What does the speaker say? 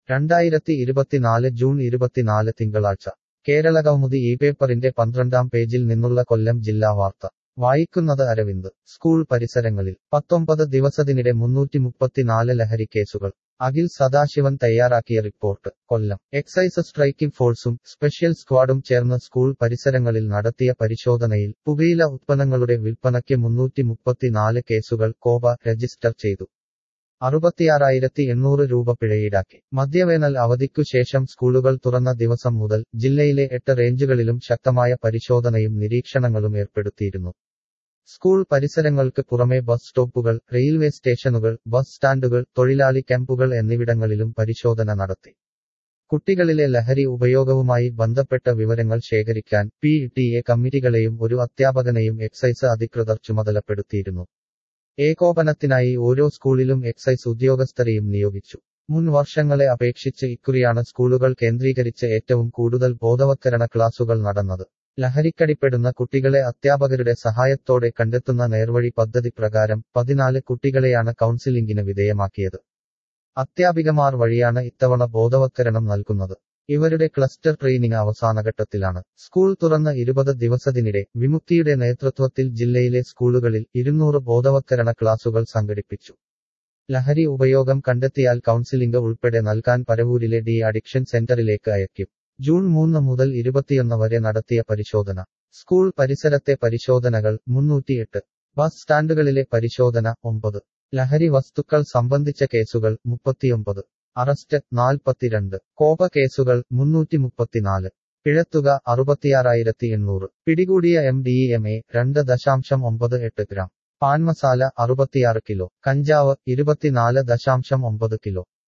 രണ്ടായിരത്തി ഇരുപത്തിനാല് ജൂൺ ഇരുപത്തിനാല് തിങ്കളാഴ്ച കേരളകൗമുദി ഈ പേപ്പറിന്റെ പന്ത്രണ്ടാം പേജിൽ നിന്നുള്ള കൊല്ലം ജില്ലാ വാർത്ത വായിക്കുന്നത് അരവിന്ദ് സ്കൂൾ പരിസരങ്ങളിൽ പത്തൊമ്പത് ദിവസത്തിനിടെ മുന്നൂറ്റി മുപ്പത്തിനാല് ലഹരി കേസുകൾ അഖിൽ സദാശിവൻ തയ്യാറാക്കിയ റിപ്പോർട്ട് കൊല്ലം എക്സൈസ് സ്ട്രൈക്കിംഗ് ഫോഴ്സും സ്പെഷ്യൽ സ്ക്വാഡും ചേർന്ന് സ്കൂൾ പരിസരങ്ങളിൽ നടത്തിയ പരിശോധനയിൽ പുകയില ഉത്പന്നങ്ങളുടെ വിൽപ്പനയ്ക്ക് മുന്നൂറ്റി മുപ്പത്തിനാല് കേസുകൾ കോബ രജിസ്റ്റർ ചെയ്തു അറുപത്തിയാറായിരത്തി എണ്ണൂറ് രൂപ പിഴയീടാക്കി മദ്യവേനൽ അവധിക്കു ശേഷം സ്കൂളുകൾ തുറന്ന ദിവസം മുതൽ ജില്ലയിലെ എട്ട് റേഞ്ചുകളിലും ശക്തമായ പരിശോധനയും നിരീക്ഷണങ്ങളും ഏർപ്പെടുത്തിയിരുന്നു സ്കൂൾ പരിസരങ്ങൾക്ക് പുറമെ ബസ് സ്റ്റോപ്പുകൾ റെയിൽവേ സ്റ്റേഷനുകൾ ബസ് സ്റ്റാൻഡുകൾ തൊഴിലാളി ക്യാമ്പുകൾ എന്നിവിടങ്ങളിലും പരിശോധന നടത്തി കുട്ടികളിലെ ലഹരി ഉപയോഗവുമായി ബന്ധപ്പെട്ട വിവരങ്ങൾ ശേഖരിക്കാൻ പി ടി എ കമ്മിറ്റികളെയും ഒരു അധ്യാപകനെയും എക്സൈസ് അധികൃതർ ചുമതലപ്പെടുത്തിയിരുന്നു ഏകോപനത്തിനായി ഓരോ സ്കൂളിലും എക്സൈസ് ഉദ്യോഗസ്ഥരെയും നിയോഗിച്ചു മുൻ വർഷങ്ങളെ അപേക്ഷിച്ച് ഇക്കുറിയാണ് സ്കൂളുകൾ കേന്ദ്രീകരിച്ച് ഏറ്റവും കൂടുതൽ ബോധവത്കരണ ക്ലാസുകൾ നടന്നത് ലഹരിക്കടിപ്പെടുന്ന കുട്ടികളെ അധ്യാപകരുടെ സഹായത്തോടെ കണ്ടെത്തുന്ന നേർവഴി പദ്ധതി പ്രകാരം പതിനാല് കുട്ടികളെയാണ് കൗൺസിലിംഗിന് വിധേയമാക്കിയത് അധ്യാപികമാർ വഴിയാണ് ഇത്തവണ ബോധവത്കരണം നൽകുന്നത് ഇവരുടെ ക്ലസ്റ്റർ ട്രെയിനിങ് അവസാനഘട്ടത്തിലാണ് സ്കൂൾ തുറന്ന ഇരുപത് ദിവസത്തിനിടെ വിമുക്തിയുടെ നേതൃത്വത്തിൽ ജില്ലയിലെ സ്കൂളുകളിൽ ഇരുന്നൂറ് ബോധവത്കരണ ക്ലാസുകൾ സംഘടിപ്പിച്ചു ലഹരി ഉപയോഗം കണ്ടെത്തിയാൽ കൗൺസിലിംഗ് ഉൾപ്പെടെ നൽകാൻ പരവൂരിലെ ഡി അഡിക്ഷൻ സെന്ററിലേക്ക് അയക്കും ജൂൺ മൂന്ന് മുതൽ ഇരുപത്തിയൊന്ന് വരെ നടത്തിയ പരിശോധന സ്കൂൾ പരിസരത്തെ പരിശോധനകൾ മുന്നൂറ്റിയെട്ട് ബസ് സ്റ്റാൻഡുകളിലെ പരിശോധന ഒമ്പത് ലഹരി വസ്തുക്കൾ സംബന്ധിച്ച കേസുകൾ മുപ്പത്തിയൊമ്പത് അറസ്റ്റ് നാൽപ്പത്തിരണ്ട് കോപ കേസുകൾ മുന്നൂറ്റി മുപ്പത്തിനാല് പിഴത്തുക അറുപത്തിയാറായിരത്തി എണ്ണൂറ് പിടികൂടിയ എം ഡി എം എ രണ്ട് ദശാംശം ഒമ്പത് എട്ട് ഗ്രാം പാൻ മസാല അറുപത്തിയാറ് കിലോ കഞ്ചാവ് ഇരുപത്തിനാല് ദശാംശം ഒമ്പത് കിലോ